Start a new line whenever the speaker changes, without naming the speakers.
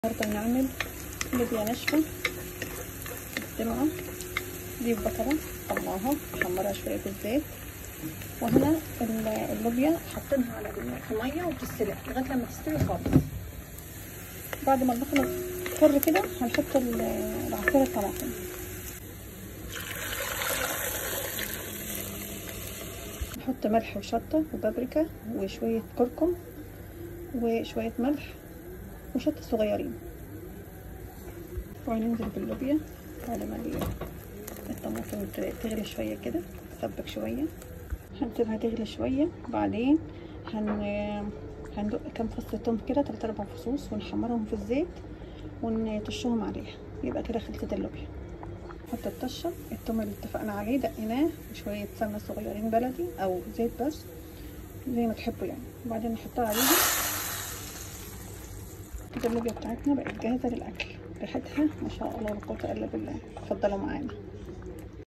النهارده هنعمل لوبيا ناشفه الدمعه دي بصله طلعها حمرها شويه في الزيت وهنا اللوبيا حاطينها على في ميه وبتتسلق لغايه لما تستوي خالص بعد ما البصله تفر كده هنحط العصير الطماطم نحط ملح وشطه وبابريكا وشويه كركم وشويه ملح وشطة صغيرين وهننزل باللوبيا على ما الطماطم تغلي شوية كده تسبك شوية هنسيبها تغلي شوية وبعدين هن هندق كام فص توم كده تلات اربع فصوص ونحمرهم في الزيت ونطشهم عليها يبقى كده خلطة اللوبيا نحط الطشة التوم اللي اتفقنا عليه دقيناه وشوية سمنة صغيرين بلدي او زيت بس زي ما تحبوا يعني وبعدين نحطها عليها كده اللوبيا بتاعتنا بقت جاهزه للاكل ريحتها ما شاء الله لا قوه الا بالله اتفضلوا معانا